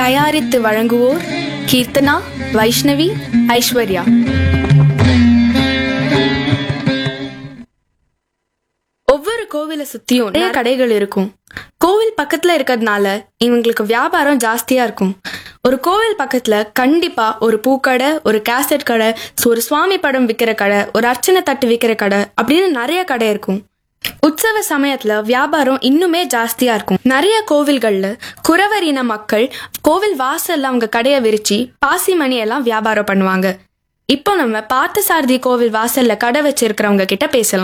தயாரித்து வழங்குவோர் கீர்த்தனா வைஷ்ணவி ஐஸ்வர்யா ஒவ்வொரு கோவிலை சுத்தியும் நிறைய கடைகள் இருக்கும் கோவில் பக்கத்துல இருக்கிறதுனால இவங்களுக்கு வியாபாரம் ஜாஸ்தியா இருக்கும் ஒரு கோவில் பக்கத்துல கண்டிப்பா ஒரு பூக்கடை ஒரு கேசட் கடை ஒரு சுவாமி படம் விற்கிற கடை ஒரு அர்ச்சனை தட்டு விற்கிற கடை அப்படின்னு நிறைய கடை இருக்கும் உற்சவ சமயத்துல வியாபாரம் இன்னுமே ஜாஸ்தியா இருக்கும் நிறைய கோவில்கள்ல குறவர் இன மக்கள் கோவில் வாசல்ல அவங்க கடையை விரிச்சு பாசி மணி எல்லாம் வியாபாரம் பண்ணுவாங்க இப்போ நம்ம பார்த்தசாரதி கோவில் வாசல்ல கடை வச்சிருக்கிறவங்க கிட்ட பேசலாம்